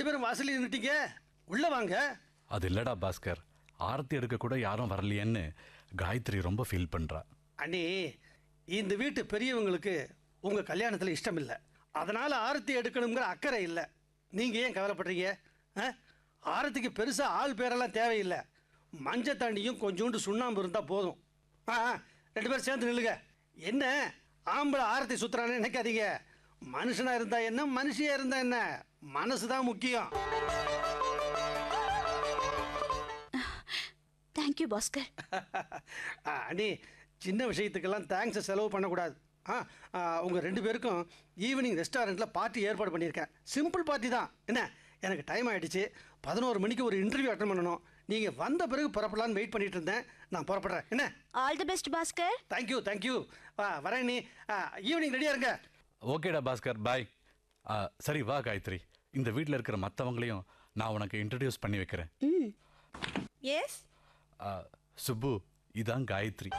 பேரும் வாசலில் நின்னுட்டீங்க உள்ள வாங்க அது இல்லடா பாஸ்கர் ஆரத்தி எடுக்க கூட யாரும் வரலையேன்னு காயத்ரி ரொம்ப ஃபீல் பண்றா அண்ணி இந்த வீட்டு பெரியவங்களுக்கு உங்க கல்யாணத்துல இஷ்டம் இல்லை அதனால ஆரத்தி எடுக்கணுங்கிற அக்கறை இல்லை நீங்க ஏன் கவலைப்படுறீங்க ஆ? ஆரத்திக்கு பெருசா ஆள் பேரெல்லாம் தேவையில்லை மஞ்சள் தண்ணியும் கொஞ்சோண்டு சுண்ணாம்பு இருந்தா போதும் ஆ ஆ, ரெண்டு பேரும் சேர்ந்து நில்லுங்க என்ன ஆம்பளை ஆரத்தி சுத்துறான்னு நினைக்காதீங்க மனுஷனா இருந்தா என்ன மனுஷியா இருந்தா என்ன மனசு தான் முக்கியம் தேங்க்யூ பாஸ்கர் ஆ, அண்ணி சின்ன விஷயத்துக்கெல்லாம் தேங்க்ஸை செலவு பண்ணக்கூடாது ஆ ஆ, உங்க ரெண்டு பேருக்கும் ஈவினிங் ரெஸ்டாரண்ட்டில் பார்ட்டி ஏற்பாடு பண்ணியிருக்கேன் சிம்பிள் பார்ட்டி தான் என்ன எனக்கு டைம் ஆயிடுச்சு பதினோரு மணிக்கு ஒரு இன்டர்வியூ அட்டன் பண்ணணும் நீங்கள் வந்த பிறகு புறப்படலான்னு வெயிட் பண்ணிட்டு இருந்தேன் நான் புறப்படுறேன் என்ன all the best Bhaskar thank you thank you ஆ வரேன் நீ ஈவினிங் ரெடியாக இருங்க ஓகேடா பாஸ்கர் பாய் சரி வா காயத்ரி இந்த வீட்டில் இருக்கிற மற்றவங்களையும் நான் உனக்கு இன்ட்ரடியூஸ் பண்ணி வைக்கிறேன் ம் எஸ் ஆ, சுப்பு இதான் காயத்ரி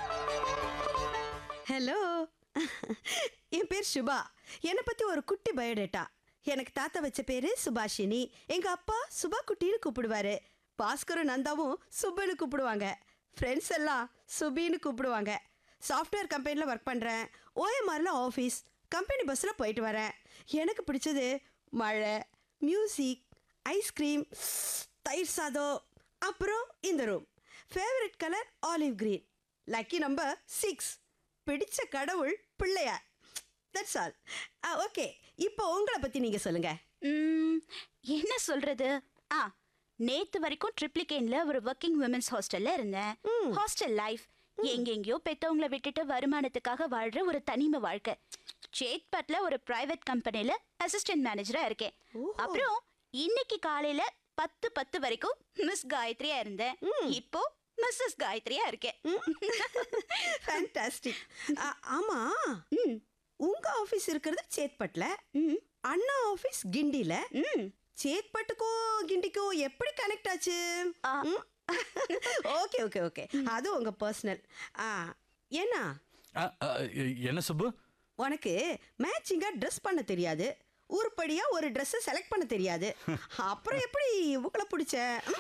ஹலோ என் பேர் சுபா என்னை பற்றி ஒரு குட்டி பயோடேட்டா எனக்கு தாத்தா வச்ச பேரு சுபாஷினி எங்க அப்பா சுபா குட்டின்னு கூப்பிடுவாரு பாஸ்கரும் நந்தாவும் சுப்புன்னு கூப்பிடுவாங்க ஃப்ரெண்ட்ஸ் எல்லாம் சுபின்னு கூப்பிடுவாங்க சாஃப்ட்வேர் கம்பெனியில் ஒர்க் பண்ணுறேன் ஓஎம்ஆரில் ஆஃபீஸ் கம்பெனி பஸ்ஸில் போயிட்டு வரேன் எனக்கு பிடிச்சது மழை மியூசிக் ஐஸ்கிரீம் தயிர் சாதம் அப்புறம் இந்த room favourite colour olive green lucky number six பிடிச்ச கடவுள் பிள்ளையார் தட்ஸ் ஆல் ஓகே இப்போ உங்களை பற்றி நீங்கள் சொல்லுங்கள் ம், என்ன சொல்றது ஆ நேத்து வரைக்கும் ட்ரிப்ளிகேன்ல ஒரு ஒர்க்கிங் விமன்ஸ் ஹாஸ்டல்ல இருந்தேன் ஹாஸ்டல் லைஃப் எங்கெங்கயோ பெத்தவங்கள விட்டுட்டு வருமானத்துக்காக வாழ்ற ஒரு தனிமை வாழ்க்கை சேத்பட்ல ஒரு பிரைவேட் கம்பெனில அசிஸ்டன்ட் மேனேஜரா இருக்கேன் அப்புறம் இன்னைக்கு காலையில பத்து பத்து வரைக்கும் மிஸ் காயத்ரியா இருந்தேன் இப்போ மிஸ்ஸஸ் காயத்ரியா இருக்கேன் ஃபேண்டாஸ்டிக் ஆமாம் உங்கள் ஆஃபீஸ் இருக்கிறது சேத்பட்டில் அண்ணா ஆஃபீஸ் கிண்டியில் சேத்பட்டுக்கும் கிண்டிக்கும் எப்படி கனெக்ட் ஆச்சு ஆ. ஓகே ஓகே ஓகே அது உங்கள் பர்சனல் ஏன்னா ஆ, ஆ, எ- என்ன சுப்பு உனக்கு மேட்சிங்காக ட்ரெஸ் பண்ண தெரியாது உருப்படியா ஒரு ட்ரெஸ்ஸை செலக்ட் பண்ண தெரியாது அப்புறம் எப்படி உங்களை பிடிச்ச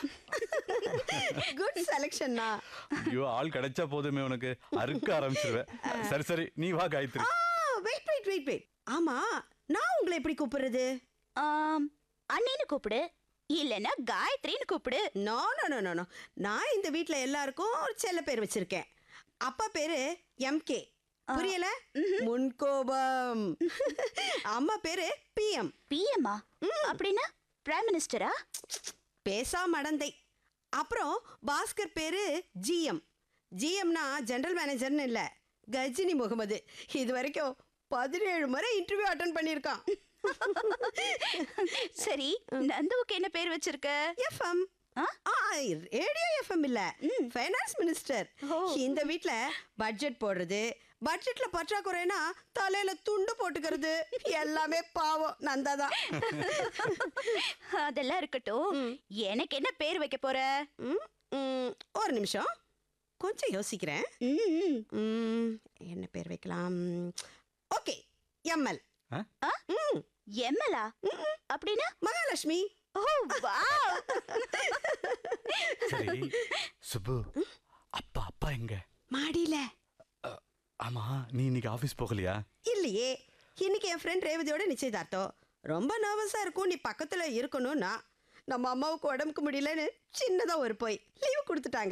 குட் செலெக்ஷன்னா ஐயோ ஆள் கிடைச்சா போதுமே உனக்கு அறுக்க ஆரம்பிச்சிருவேன் சரி சரி நீ வா காயத்ரி ஆ வெயிட் வெயிட் வெயிட் வெயிட் ஆமா நான் உங்களை எப்படி கூப்பிடுறது ஆம், அண்ணின்னு கூப்பிடு இல்லைன்னா காயத்ரின்னு கூப்பிடு no no no no no நான் இந்த வீட்டில் எல்லாருக்கும் ஒரு செல்ல பேர் வச்சிருக்கேன் அப்பா பேரு எம்கே புரியல முன்கோபம் அம்மா பேரு பிஎம் பிஎம்மா அப்படின்னா பிரைம் மினிஸ்டரா பேசா மடந்தை அப்புறம் பாஸ்கர் பேரு ஜிஎம் ஜிஎம்னா ஜெனரல் மேனேஜர்னு இல்லை கஜினி முகமது இது வரைக்கும் பதினேழு முறை இன்டர்வியூ அட்டன் பண்ணியிருக்கான் சரி நந்துவுக்கு என்ன பேர் வச்சிருக்க எஃப்எம் ஆ? ரேடியோ எஃப்எம் இல்ல ஃபைனான்ஸ் மினிஸ்டர் ஓ. இந்த வீட்ல பட்ஜெட் போடுறது பட்ஜெட்ல பற்றாக்குறைனா தலையில துண்டு போட்டுக்கிறது எல்லாமே பாவம் நந்தா தான் அதெல்லாம் இருக்கட்டும் எனக்கு என்ன பேர் வைக்க போற ம், ம், ஒரு நிமிஷம் கொஞ்சம் யோசிக்கிறேன் ம், ம், என்ன பேர் வைக்கலாம் ஓகே எம்எல் ஆ? ஆ? எம்எல்ஆ அப்படின்னா மகாலட்சுமி ஓ வாவ் சரி சுப்பு அப்பா அப்பா எங்க மாடியில அ, ஆமா நீ இன்னைக்கு ஆபீஸ் போகலையா இல்லையே இன்னைக்கு என் ஃப்ரெண்ட் ரேவதியோட நிச்சயதார்த்தம் ரொம்ப நர்வஸாக இருக்கும் நீ பக்கத்தில் இருக்கணும்னா நம்ம அம்மாவுக்கு உடம்புக்கு முடியலன்னு சின்னதாக ஒரு போய் லீவு கொடுத்துட்டாங்க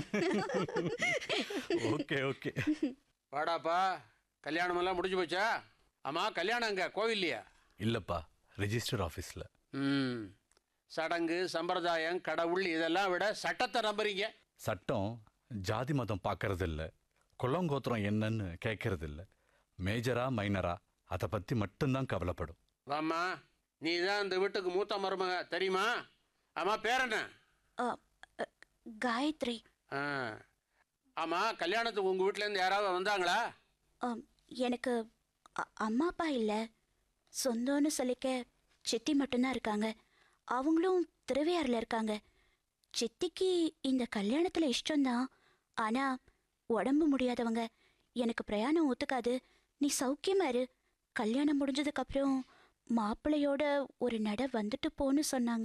ஓகே ஓகே வாடாப்பா கல்யாணமெல்லாம் முடிஞ்சு போச்சா ஆமாம் கல்யாணம் அங்கே கோவில்லையா இல்லப்பா ரெஜிஸ்டர் ஆபீஸ்ல ம் சடங்கு சம்பிரதாயம் கடவுள் இதெல்லாம் விட சட்டத்தை நம்புறீங்க சட்டம் ஜாதி மதம் பார்க்கறது இல்ல குளங்கோத்திரம் என்னன்னு கேட்கறது இல்ல மேஜரா மைனரா அதை பத்தி மட்டும்தான் கவலைப்படும் வாம்மா நீ தான் இந்த வீட்டுக்கு மூத்த மருமக தெரியுமா ஆமாம் பேர் என்ன அ, அ, காயத்ரி ஆ ஆமாம் கல்யாணத்துக்கு உங்கள் வீட்டிலேருந்து யாராவது வந்தாங்களா அம், எனக்கு அ- அம்மா அப்பா இல்லை சொந்தம்னு சொல்லிக்க சித்தி மட்டும்தான் இருக்காங்க அவங்களும் திருவையாறில் இருக்காங்க சித்திக்கு இந்த கல்யாணத்தில் இஷ்டம்தான் ஆனால் உடம்பு முடியாதவங்க எனக்கு பிரயாணம் ஒத்துக்காது நீ சௌக்கியமா இரு கல்யாணம் முடிஞ்சதுக்கப்புறம் மாப்பிள்ளையோட ஒரு நட வந்துட்டு போன்னு சொன்னாங்க